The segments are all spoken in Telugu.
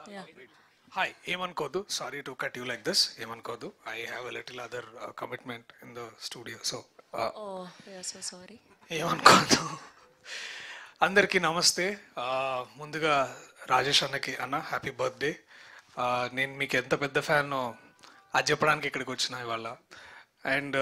Yeah. Hi, ఏమనుకోదు sorry to cut you like this ఏమనుకోదు I have a little other commitment in the studio so Oh, we are so sorry. ఏమనుకోదు అందరికీ నమస్తే ఆ, ముందుగా రాజేష్ అన్నకి అన్న హ్యాపీ బర్త్డే నేను మీకు ఎంత పెద్ద ఫ్యాన్ అది చెప్పడానికి ఇక్కడికి వచ్చిన ఇవాళ అండ్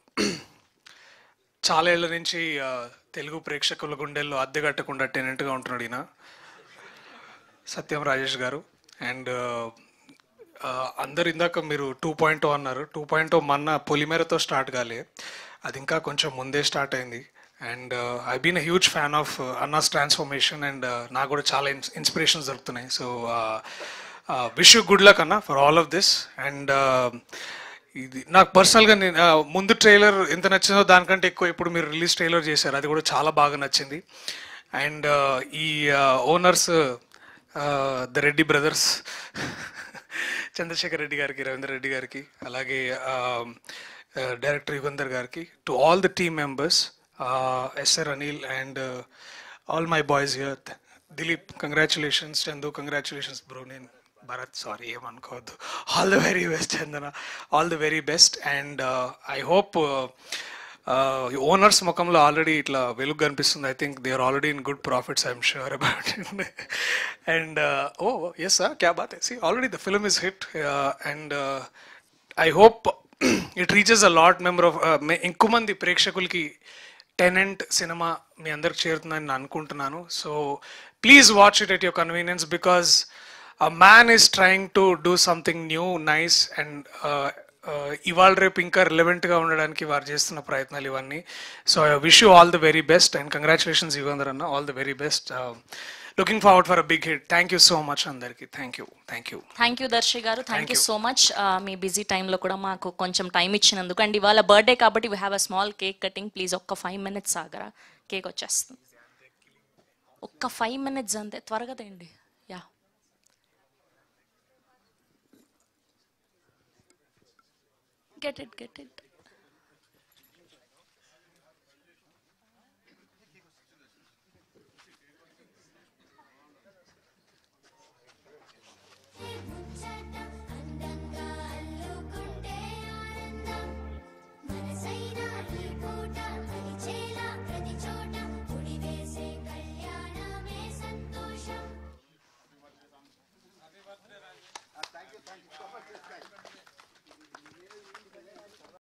చాలా ఏళ్ళ నుంచి ఆ, తెలుగు ప్రేక్షకుల గుండెల్లో అద్దె కట్టకుండా టెనెంట్గా ఉంటున్నాడు ఈయన సత్యం రాజేష్ గారు అండ్ అందరు ఇందాక మీరు టూ పాయింట్ అన్నారు టూ పాయింట్ మన్న పొలిమేరతో స్టార్ట్ కాలే అది ఇంకా కొంచెం ముందే స్టార్ట్ అయింది and I been a huge fan of అన్నాస్ ట్రాన్స్ఫర్మేషన్ అండ్ నాకు కూడా చాలా ఇన్స్పిరేషన్స్ దొరుకుతున్నాయి so wish you good luck అన్న for all of this and ఇది నాకు పర్సనల్గా నేను ఆ, ముందు ట్రైలర్ ఎంత నచ్చిందో దానికంటే ఎక్కువ ఇప్పుడు మీరు రిలీజ్ ట్రైలర్ చేశారు అది కూడా చాలా బాగా నచ్చింది అండ్ ఈ owners the Reddy brothers Chandrasekhar Reddy గారికి రవీంద్ర రెడ్డి గారికి అలాగే డైరెక్టర్ యుగంధర్ గారికి to all the team members SR Anil and all my boys here Dilip congratulations Chandu congratulations bro నేను భరత్ సారీ ఏమనుకోవద్దు all the very best Chandana all the very best and I hope owners ముఖంలో ఆల్రెడీ ఇట్లా వెలుగు కనిపిస్తుంది I think they are already in good profits I'm sure about and oh yes sir క్యా బాత్ see already the film is hit and I hope it reaches a lot member of ఎక్కువ మంది ప్రేక్షకులకి టెనెంట్ సినిమా మీ అందరికి చేరుతుందని నేను అనుకుంటున్నాను so please watch it at your convenience because a man is trying to do something new nice and ఇవాళ రేపు ఇంకా రిలవెంట్గా ఉండడానికి వారు చేస్తున్న ప్రయత్నాలు ఇవన్నీ so I wish you all the very best and congratulations Yugandhar అన్న all the very best looking forward for a big hit thank you so much అందరికీ thank you thank you thank you Darshi గారు thank Thank you you. So much మీ బిజీ టైంలో కూడా మాకు కొంచెం టైం ఇచ్చినందుకు అండ్ ఇవాళ బర్త్డే కాబట్టి we have a small cake cutting please ఒక్క ఫైవ్ మినిట్స్ ఆగరా కేక్ వచ్చేస్తుంది ఒక్క ఫైవ్ మినిట్స్ అంతే త్వరగా తేండి yeah get it get it